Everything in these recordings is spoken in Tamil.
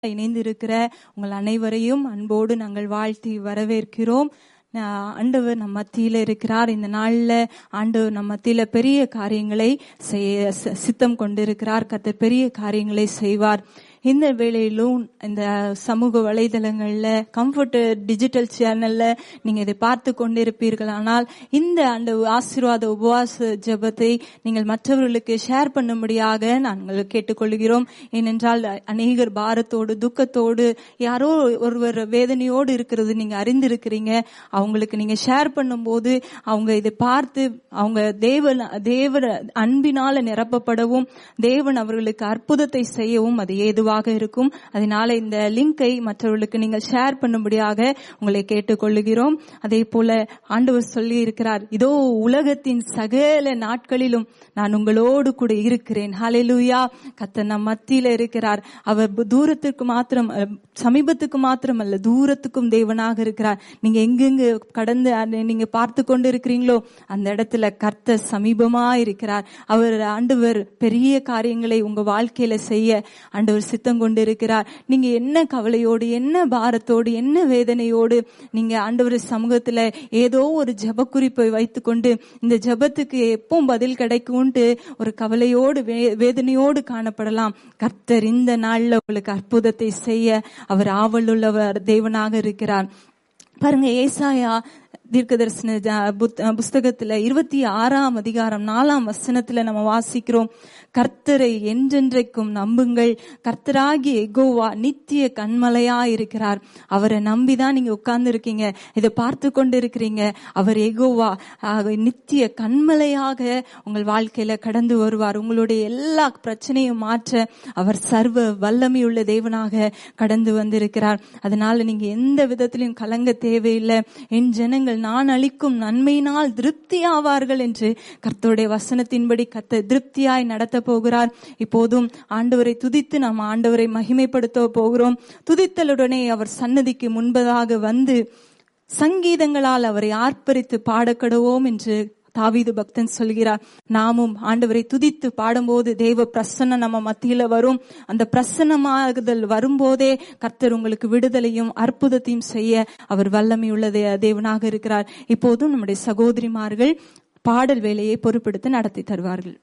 இணைந்திருக்கிற உங்கள் அனைவரையும் அன்போடு நாங்கள் வாழ்த்தி வரவேற்கிறோம் ஆஹ் ஆண்டவர் நம் மத்தியில இருக்கிறார் இந்த நாள்ல ஆண்டவர் நம் மத்தியில பெரிய காரியங்களை செய்ய சி- சித்தம் கொண்டிருக்கிறார் கர்த்தர் பெரிய காரியங்களை செய்வார் இந்த வேளையிலும் இந்த சமூக வலைதளங்கள்ல கம்ஃபர்ட் டிஜிட்டல் சேனல்ல நீங்க இதை பார்த்து கொண்டிருப்பீர்கள் ஆனால் இந்த அந்த ஆசீர்வாத உபவாச ஜெபத்தை நீங்கள் மற்றவர்களுக்கு ஷேர் பண்ணும்படியாக நாங்கள் கேட்டுக்கொள்கிறோம் ஏனென்றால் அநேகர் பாரத்தோடு துக்கத்தோடு யாரோ ஒருவர் வேதனையோடு இருக்கிறது நீங்க அறிந்திருக்கிறீங்க அவங்களுக்கு நீங்க ஷேர் பண்ணும்போது அவங்க இதை பார்த்து அவங்க தேவன் தேவ அன்பினால நிரப்பப்படவும் தேவன் அவர்களுக்கு அற்புதத்தை செய்யவும் அது ஏதுவாக இருக்கும் அதனால இந்த லிங்கை மற்றவர்களுக்கு நீங்கள் ஷேர் பண்ணும்படியாக உங்களை கேட்டுக்கொள்ளுகிறோம் அதே போல ஆண்டவர் சொல்லி இருக்கிறார் இதோ உலகத்தின் சகல நாட்களிலும் நான் உங்களோடு கூட இருக்கிறேன் ஹalleluya கத்த நம் மத்தியில இருக்கிறார் அவர் பு- தூரத்துக்கு மாத்திரம் அஹ், சமீபத்துக்கு மாத்திரம் அல்ல தூரத்துக்கும் தேவனாக இருக்கிறார் நீங்க எங்கெங்க கடந்து அதை நீங்க பார்த்து கொண்டு இருக்கிறீங்களோ அந்த இடத்துல கர்த்த சமீபமா இருக்கிறார் அவர் ஆண்டவர் பெரிய காரியங்களை உங்க வாழ்க்கையில செய்ய ஆண்டவர் சித்தம் கொண்டு இருக்கிறார் நீங்க என்ன கவலையோடு என்ன பாரத்தோடு என்ன வேதனையோடு நீங்க ஆண்டவர் சமூகத்துல ஏதோ ஒரு ஜெப குறிப்பை வைத்துக்கொண்டு இந்த ஜெபத்துக்கு எப்போ பதில் கிடைக்கும்ட்டு ஒரு கவலையோடு வே- வேதனையோடு காணப்படலாம் கர்த்தர் இந்த நாள்ல உங்களுக்கு அற்புதத்தை செய்ய அவர் ஆவலுள்ளவர் தேவனாக இருக்கிறார் பாருங்க ஏசாயா தீர்க்கதரிசன ஜ- புத்- புஸ்தகத்துல இருபத்தி ஆறாம் அதிகாரம் நாலாம் வசனத்துல நம்ம வாசிக்கிறோம் கர்த்தரை என்றென்றைக்கும் நம்புங்கள் கர்த்தராகிய எகோவா நித்திய கண்மலையா இருக்கிறார் அவரை நம்பிதான் நீங்க உட்கார்ந்து இருக்கீங்க இதை பார்த்து கொண்டு இருக்கிறீங்க அவர் எகோவா ஆக, நித்திய கண்மலையாக உங்கள் வாழ்க்கையில கடந்து வருவார் உங்களுடைய எல்லா பிரச்சனையும் மாற்ற அவர் சர்வ வல்லமையுள்ள தேவனாக கடந்து வந்திருக்கிறார் அதனால நீங்க எந்த விதத்திலும் கலங்க தேவையில்லை என் ஜனங்கள் நான் அளிக்கும் நன்மையினால் திருப்தி ஆவார்கள் என்று கர்த்தருடைய வசனத்தின்படி கர்த்தர் திருப்தியாய் நடத்த போகிறார் இப்போதும் ஆண்டவரை துதித்து நாம் ஆண்டவரை மகிமைப்படுத்த போகிறோம் துதித்தலுடனே அவர் சன்னதிக்கு முன்பதாக வந்து சங்கீதங்களால் அவரை ஆர்ப்பரித்து பாடக்கடுவோம் என்று தாவீது பக்தன் சொல்கிறார் நாமும் ஆண்டவரை துதித்து பாடும்போது தேவ பிரசன்னம் நம்ம மத்தியில வரும் அந்த பிரசன்னமாகுதல் வரும்போதே கர்த்தர் உங்களுக்கு விடுதலையும் அற்புதத்தையும் செய்ய அவர் வல்லமையுள்ள தே- தேவனாக இருக்கிறார் இப்போதும் நம்முடைய சகோதரிமார்கள் பாடல் வேலையை பொறுப்பெடுத்து நடத்தி தருவார்கள்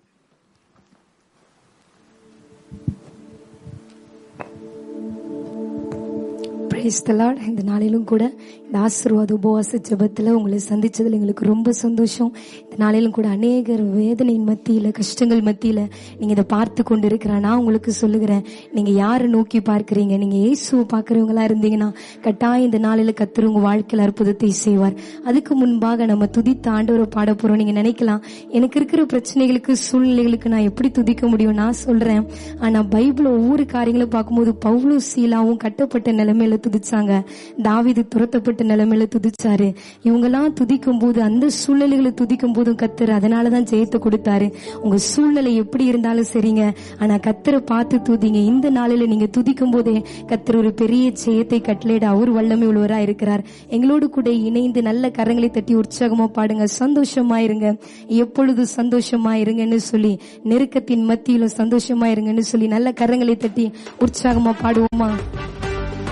பிரைஸ் தலாட் இந்த நாளிலும் கூட இந்த ஆசீர்வாத உபவாச ஜெபத்துல உங்களை சந்திச்சதுல எங்களுக்கு ரொம்ப சந்தோஷம் இந்த நாளிலும் கூட அநேகர் வேதனையின் மத்தியில கஷ்டங்கள் மத்தியில நீங்க இதை பார்த்து கொண்டு இருக்கிற நான் உங்களுக்கு சொல்லுகிறேன் நீங்க யாரை நோக்கி பார்க்கறீங்க நீங்க இயேசுவை பார்க்கறவங்களா இருந்தீங்கன்னா கட்டாயம் இந்த நாளில கத்தர் உங்க வாழ்க்கையில அற்புதத்தை செய்வார் அதுக்கு முன்பாக நம்ம துதித்த ஆண்டவரை பாட போறோம் நீங்க நினைக்கலாம் எனக்கு இருக்கிற பிரச்சனைகளுக்கு சூழ்நிலைகளுக்கு நான் எப்படி துதிக்க முடியும் நான் சொல்றேன் ஆனா பைபிள் ஒவ்வொரு காரியங்களும் பார்க்கும்போது பவுலும் சீலாவும் கட்டப்பட்ட நிலைமையில துதிச்சாங்க தாவீது துரத்தப்பட்ட நிலைமையில துதிச்சாரு இவங்கெல்லாம் துதிக்கும் போது அந்த சூழ்நிலைகளை துதிக்கும் போதும் கத்தர் அதனாலதான் ஜெயத்தை கொடுத்தாரு உங்க சூழ்நிலை எப்படி இருந்தாலும் சரிங்க ஆனா கத்தரை பார்த்து துதிங்க இந்த நாளில நீங்க துதிக்கும் போதே கத்தர் ஒரு பெரிய ஜெயத்தை கட்டளையிட அவர் வல்லமை உள்ளவரா இருக்கிறார் எங்களோடு கூட இணைந்து நல்ல கரங்களை தட்டி உற்சாகமா பாடுங்க சந்தோஷமா இருங்க எப்பொழுது சந்தோஷமா இருங்கன்னு சொல்லி நெருக்கத்தின் மத்தியிலும் சந்தோஷமா இருங்கன்னு சொல்லி நல்ல கரங்களை தட்டி உற்சாகமா பாடுவோமா